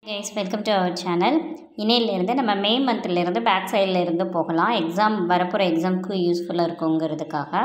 guys welcome to our channel இன்னையிலேருந்து நம்ம மே மந்த்லேருந்து back சைடில் இருந்து போகலாம் எக்ஸாம் வரப்போகிற எக்ஸாமுக்கு யூஸ்ஃபுல்லாக இருக்குங்கிறதுக்காக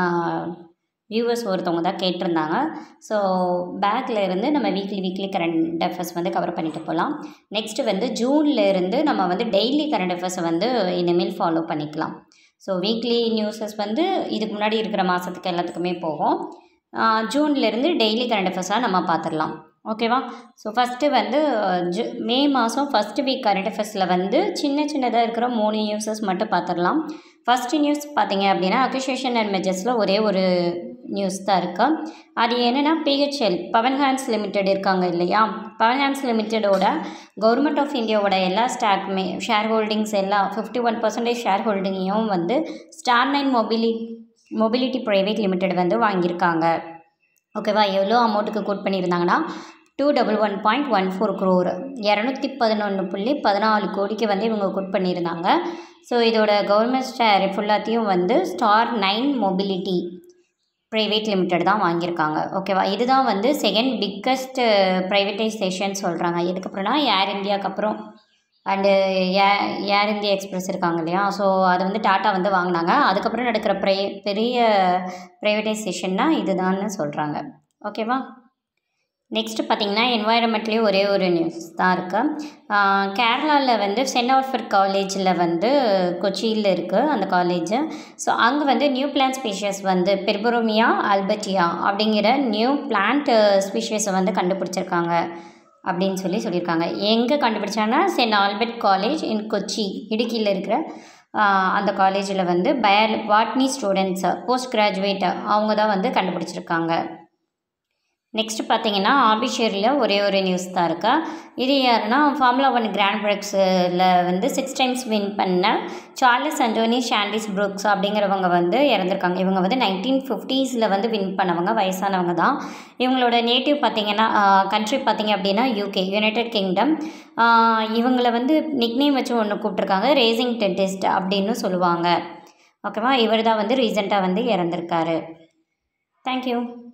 வியூவர்ஸ் ஒருத்தவங்க தான் கேட்டிருந்தாங்க ஸோ பேக்கில் இருந்து நம்ம வீக்லி வீக்லி கரண்ட் அஃபேர்ஸ் வந்து கவர் பண்ணிட்டு போகலாம் நெக்ஸ்ட்டு வந்து ஜூனில் இருந்து நம்ம வந்து டெய்லி கரண்ட் அஃபேர்ஸை வந்து இனிமேல் ஃபாலோ பண்ணிக்கலாம் ஸோ வீக்லி நியூஸஸ் வந்து இதுக்கு முன்னாடி இருக்கிற மாதத்துக்கு எல்லாத்துக்குமே போகும் ஜூன்லேருந்து டெய்லி கரண்ட் அஃபேர்ஸாக நம்ம பார்த்துடலாம் ஓகேவா ஸோ ஃபஸ்ட்டு வந்து ஜு மே மாதம் ஃபஸ்ட்டு வீக் கரண்ட் அஃபேர்ஸில் வந்து சின்ன சின்னதாக இருக்கிற மூணு நியூஸஸ் மட்டும் பார்த்துடலாம் ஃபஸ்ட்டு நியூஸ் பார்த்தீங்க அப்படின்னா அக்யூஷேஷன் அண்ட் மெஜர்ஸில் ஒரே ஒரு நியூஸ் தான் இருக்குது அது என்னென்னா பிஹெச்எல் பவன் ஹேண்ட்ஸ் லிமிடெட் இருக்காங்க இல்லையா பவன் ஹேண்ட்ஸ் லிமிட்டடோட கவர்மெண்ட் ஆஃப் இந்தியாவோட எல்லா ஸ்டாக்குமே ஷேர் ஹோல்டிங்ஸ் எல்லாம் ஃபிஃப்டி ஒன் பர்சன்டேஜ் ஷேர் ஹோல்டிங்கையும் வந்து ஸ்டார் நைன் மொபிலி மொபிலிட்டி ப்ரைவேட் லிமிடெட் வந்து வாங்கியிருக்காங்க ஓகேவா எவ்வளோ அமௌண்ட்டுக்கு கோட் பண்ணியிருந்தாங்கன்னா two double one point one four crore இரநூத்தி பதினொன்று புள்ளி பதினாலு கோடிக்கு வந்து இவங்க கோட் பண்ணியிருந்தாங்க ஸோ இதோட கவர்மெண்ட் ஷேர் ஃபுல்லாத்தையும் வந்து star nine mobility private limited தான் வாங்கியிருக்காங்க ஓகேவா இதுதான் வந்து செகண்ட் பிக்கஸ்ட் ப்ரைவேட்டைசேஷன் சொல்கிறாங்க இதுக்கப்புறம்னா ஏர் இந்தியாவுக்கு அப்புறம் and A Air India Express இருக்காங்க இல்லையா ஸோ அது வந்து டாட்டா வந்து வாங்கினாங்க அதுக்கப்புறம் நடக்கிற ப்ரை பெரிய ப்ரைவேட்டைசேஷன்னா இதுதான்னு சொல்கிறாங்க ஓகேவா நெக்ஸ்ட்டு பார்த்திங்கன்னா என்வாயரமெண்ட்லேயும் ஒரே ஒரு நியூஸ் தான் இருக்குது கேரளாவில் வந்து சென்ட் ஆல்ஃபர் காலேஜில் வந்து கொச்சியில் இருக்குது அந்த காலேஜு ஸோ அங்கே வந்து நியூ பிளான்ட் ஸ்பீஷியஸ் வந்து பெர்பரோமியா அல்பர்டியா அப்படிங்கிற நியூ பிளான்ட் ஸ்பீஷியஸை வந்து கண்டுபிடிச்சிருக்காங்க அப்படின்னு சொல்லி சொல்லியிருக்காங்க எங்கே கண்டுபிடிச்சாங்கன்னா Saint Albert college in Kochi இடுக்கியில் இருக்கிற அந்த காலேஜில் வந்து bio botany students post graduate அவங்க தான் வந்து கண்டுபிடிச்சிருக்காங்க நெக்ஸ்ட் பார்த்தீங்கன்னா ஆபிஷேரியில் ஒரே ஒரு நியூஸ் தான் இருக்கா இது யாருன்னா ஃபார்முலா ஒன் கிராண்ட் பிரிக்ஸில் வந்து சிக்ஸ் டைம்ஸ் வின் பண்ண சார்லஸ் அண்டோனி ஷாண்டிஸ் புரூக்ஸ் அப்படிங்கிறவங்க வந்து இறந்துருக்காங்க இவங்க வந்து நைன்டீன் ஃபிஃப்டீஸில் வந்து வின் பண்ணவங்க வயசானவங்க தான் இவங்களோட நேட்டிவ் பார்த்தீங்கன்னா கண்ட்ரி பார்த்தீங்க அப்படின்னா யூகே யுனைடெட் கிங்டம் இவங்களை வந்து நிக்னேம் வச்சு ஒன்று கூப்பிட்ருக்காங்க ரேசிங் டென்டிஸ்ட் அப்படின்னு சொல்லுவாங்க ஓகேவா இவர் தான் வந்து ரீசெண்டாக வந்து இறந்துருக்காரு தேங்க்யூ